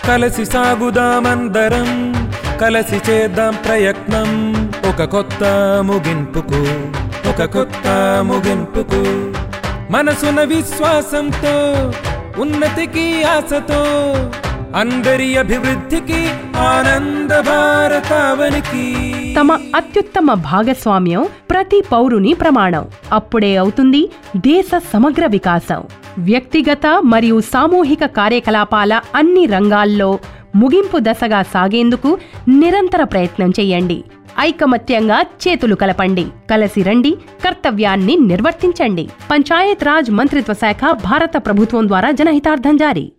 కలసి సాగుదామందరం కలసి చేద్దాం ప్రయత్నం ఒక కొత్త ముగింపుకు ఒక కొత్త ముగింపుకు మనసున విశ్వాసంతో ఉన్నతికి ఆశతో అందరి అభివృద్ధికి ఆనంద భారతావనికి తమ అత్యుత్తమ భాగస్వామ్యం ప్రతి పౌరుని ప్రమాణం అప్పుడే అవుతుంది దేశ సమగ్ర వికాసం వ్యక్తిగత మరియు సామూహిక కార్యకలాపాల అన్ని రంగాల్లో ముగింపు దశగా సాగేందుకు నిరంతర ప్రయత్నం చేయండి ఐకమత్యంగా చేతులు కలపండి కలసి రండి కర్తవ్యాన్ని నిర్వర్తించండి పంచాయత్ రాజ్ మంత్రిత్వ శాఖ భారత ప్రభుత్వం ద్వారా జనహితార్థం జారీ